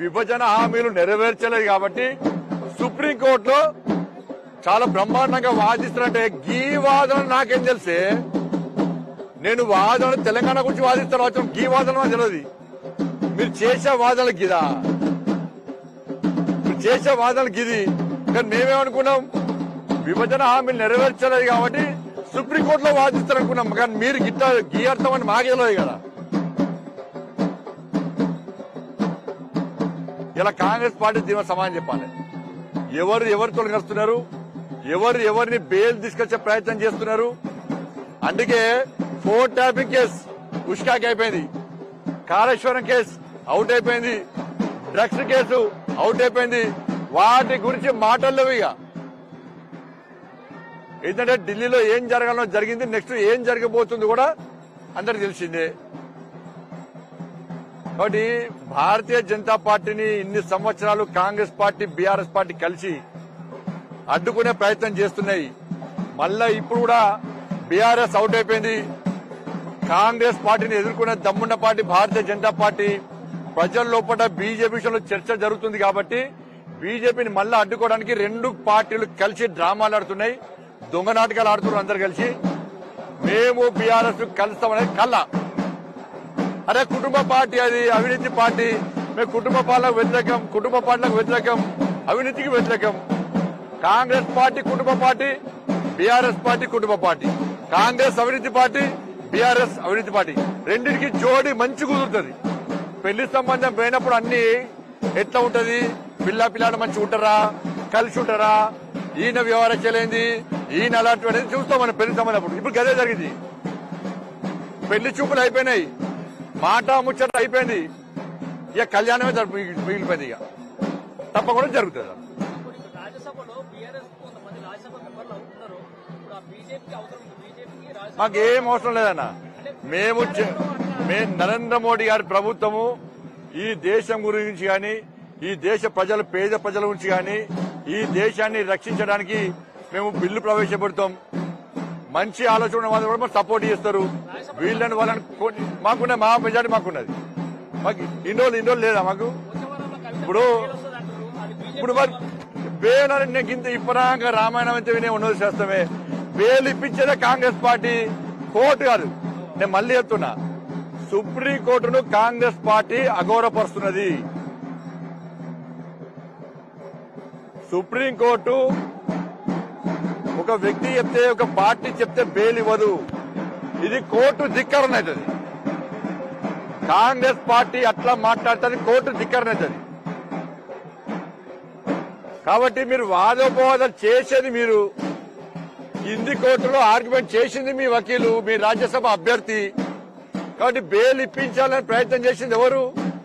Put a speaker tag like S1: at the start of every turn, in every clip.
S1: విభజన హామీలు నెరవేర్చలేదు కాబట్టి సుప్రీంకోర్టులో చాలా బ్రహ్మాండంగా వాదిస్తున్నట్టే గీ వాదన నాకేం తెలిసే నేను వాదన తెలంగాణ గురించి వాదిస్తాను వచ్చాం గీ వాదన నాకు తెలియదు మీరు చేసే వాదనలు గిదా మీరు చేసే వాదనలు గిది కానీ మేమేమనుకున్నాం విభజన హామీలు నెరవేర్చలేదు కాబట్టి సుప్రీంకోర్టులో వాదిస్తారు అనుకున్నాం కానీ మీరు గిట్ట గీ అర్థం అని మాకే తెలియదు కదా ఇలా కాంగ్రెస్ పార్టీ దీని సమాధానం చెప్పాలి ఎవరు ఎవరితో కలుస్తున్నారు ఎవరు ఎవరిని బెయిల్ తీసుకొచ్చే ప్రయత్నం చేస్తున్నారు అందుకే ఫోన్ ట్యాపింగ్ కేసు ఉష్కాకి అయిపోయింది కాళేశ్వరం కేసు అవుట్ అయిపోయింది డ్రగ్స్ కేసు అవుట్ అయిపోయింది వాటి గురించి మాటలు ఇక ఏంటంటే ఢిల్లీలో ఏం జరగాలో జరిగింది నెక్స్ట్ ఏం జరగబోతుంది కూడా అందరికి తెలిసిందే కాబట్టి భారతీయ జనతా పార్టీని ఇన్ని సంవత్సరాలు కాంగ్రెస్ పార్టీ బీఆర్ఎస్ పార్టీ కలిసి అడ్డుకునే ప్రయత్నం చేస్తున్నాయి మళ్ళా ఇప్పుడు కూడా బీఆర్ఎస్ అవుట్ అయిపోయింది కాంగ్రెస్ పార్టీని ఎదుర్కొనే దమ్మున్న పార్టీ భారతీయ జనతా పార్టీ ప్రజల లోపల బీజేపీ విషయంలో చర్చ జరుగుతుంది కాబట్టి బీజేపీని మళ్ళా అడ్డుకోవడానికి రెండు పార్టీలు కలిసి డ్రామాలు ఆడుతున్నాయి దొంగ నాటకాలు ఆడుతున్నారు అందరు కలిసి మేము బీఆర్ఎస్ కలుస్తామనేది కల్లా అరే కుటుంబ పార్టీ అది అవినీతి పార్టీ మేము కుటుంబ పాలనకు వ్యతిరేకం కుటుంబ పాలనకు వ్యతిరేకం అవినీతికి వ్యతిరేకం కాంగ్రెస్ పార్టీ కుటుంబ పార్టీ బీఆర్ఎస్ పార్టీ కుటుంబ పార్టీ కాంగ్రెస్ అవినీతి పార్టీ బీఆర్ఎస్ అవినీతి పార్టీ రెండింటికి జోడి మంచి కుదురుతుంది పెళ్లి సంబంధం పోయినప్పుడు అన్ని ఎట్లా ఉంటది పిల్ల పిల్లాడు మంచి ఉంటారా కలిసి ఉంటారా ఈయన వ్యవహారం చేయలేంది ఈయన అలాంటి అనేది చూస్తాం మనం పెళ్లి సంబంధం అప్పుడు. ఇప్పుడు గదే జరిగింది పెళ్లి చూపులు అయిపోయినాయి మాట ముచ్చట అయిపోయింది ఇక కళ్యాణమే జరుపు మిగిలిపోయింది ఇక తప్పకుండా జరుగుతుంది
S2: ఇప్పుడు ఇప్పుడు రాజ్యసభలో బీఆర్ఎస్ కొంతమంది రాజ్యసభ మెంబర్లు అవుతున్నారు ఇప్పుడు ఆ బీజేపీకి అవసరం ఉంది బీజేపీకి రాజ్యసభ
S1: మాకు ఏం అవసరం లేదన్న మేము చె- మే నరేంద్ర మోడీ గారి ప్రభుత్వము ఈ దేశం గురించి గాని ఈ దేశ ప్రజలు పేద ప్రజల గురించి గాని ఈ దేశాన్ని రక్షించడానికి మేము బిల్లు ప్రవేశపెడతాం మంచి ఆలోచన ఉన్న వాళ్ళు కూడా మాకు సపోర్ట్ చేస్తారు వీళ్ళని వాళ్ళని కొన్ని- మాకున్న మా మెజార్టీ మాకున్నది మాకు ఇన్ని రోజులు ఇన్ని రోజులు లేదా మాకు
S2: ఉద్యమాలలో కలిసి
S1: ఇప్పుడు
S2: వస్తుంది అంటారు అది బీజేపీ
S1: ఇప్పుడు మరి బేలు నీకు ఇంత ఇప్పరాంగా రామాయణం అయితే వినే ఉన్నది చేస్తామే బేలు ఇప్పించేదే కాంగ్రెస్ పార్టీ కోర్టు కాదు నేను మళ్ళీ చెప్తున్నా సుప్రీం కోర్టును కాంగ్రెస్ పార్టీ అగౌరవపరుస్తున్నది సుప్రీం కోర్టు ఒక వ్యక్తి చెప్తే ఒక పార్టీ చెప్తే బెయిల్ ఇవ్వదు ఇది కోర్టు ధిక్కరణ అవుతుంది కాంగ్రెస్ పార్టీ అట్లా మాట్లాడుతుంది కోర్టు ధిక్కరణ అవుతుంది కాబట్టి మీరు వాదోపవాదాలు చేసేది మీరు హిందీ కోర్టులో ఆర్గ్యుమెంట్ చేసింది మీ వకీలు మీ రాజ్యసభ అభ్యర్థి కాబట్టి బెయిల్ ఇప్పించాలని ప్రయత్నం చేసింది ఎవరు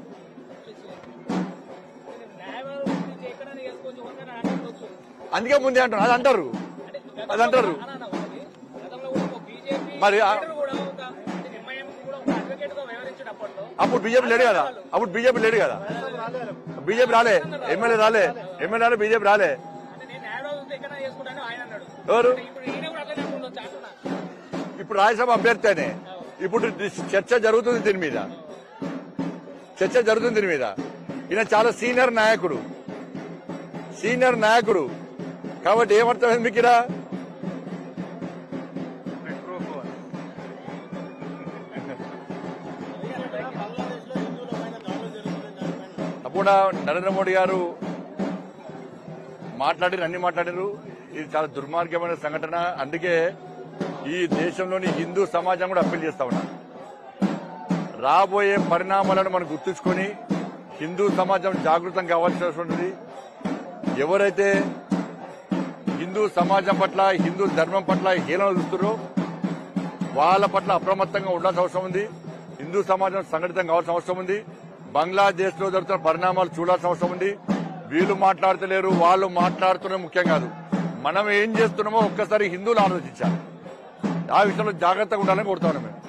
S2: న్యాయవాదుల గురించి ఎక్కడైనా వేసుకొని ఉందని అనుకోవచ్చు
S1: అందుకే ముందే అంటారు అది అంటారు అది అంటారు
S2: అలా ఉన్నది గతంలో కూడా ఒక బీజేపీ
S1: మరి ఆ-
S2: లీడర్ కూడా ఒక అంటే ఎంఐఎం కూడా ఒక అడ్వకేట్ గా వ్యవహరించాడు అప్పట్లో
S1: అప్పుడు బీజేపీ లేడు కదా అప్పుడు బీజేపీ లేడు కదా బీజేపీ రాలే ఎమ్మెల్యే రాలే ఎమ్మెల్యే రాలే బీజేపీ రాలే
S2: అంటే నేను న్యాయవాదులతో ఎక్కడైనా చేసుకుంటాను ఆయన అన్నాడు
S1: ఎవరు
S2: ఇప్పుడు ఈయన కూడా అట్లనే ఉండొచ్చు అంటున్నా
S1: ఇప్పుడు రాజ్యసభ అభ్యర్థినే ఇప్పుడు చర్చ జరుగుతుంది దీని మీద చర్చ జరుగుతుంది దీని మీద ఈయన చాలా సీనియర్ నాయకుడు సీనియర్ నాయకుడు కాబట్టి ఏమర్థమైంది మీకు ఇలా అప్పుడు నరేంద్ర మోడీ గారు మాట్లాడారు అన్ని మాట్లాడారు ఇది చాలా దుర్మార్గమైన సంఘటన అందుకే ఈ దేశంలోని హిందూ సమాజం కూడా అప్పీల్ చేస్తా ఉన్నా రాబోయే పరిణామాలను మనం గుర్తుంచుకొని హిందూ సమాజం జాగృతం కావాల్సినటువంటిది ఎవరైతే హిందూ సమాజం పట్ల హిందూ ధర్మం పట్ల హీనం చూస్తున్నారో వాళ్ళ పట్ల అప్రమత్తంగా ఉండాల్సిన అవసరం ఉంది హిందూ సమాజం సంఘటితం కావాల్సిన అవసరం ఉంది బంగ్లాదేశ్ లో జరుగుతున్న పరిణామాలు చూడాల్సిన అవసరం ఉంది వీళ్ళు మాట్లాడతలేరు వాళ్ళు మాట్లాడుతున్న ముఖ్యం కాదు మనం ఏం చేస్తున్నామో ఒక్కసారి హిందువులు ఆలోచించాలి ఆ విషయంలో జాగ్రత్తగా ఉండాలని కోరుతా ఉన్నాం మేము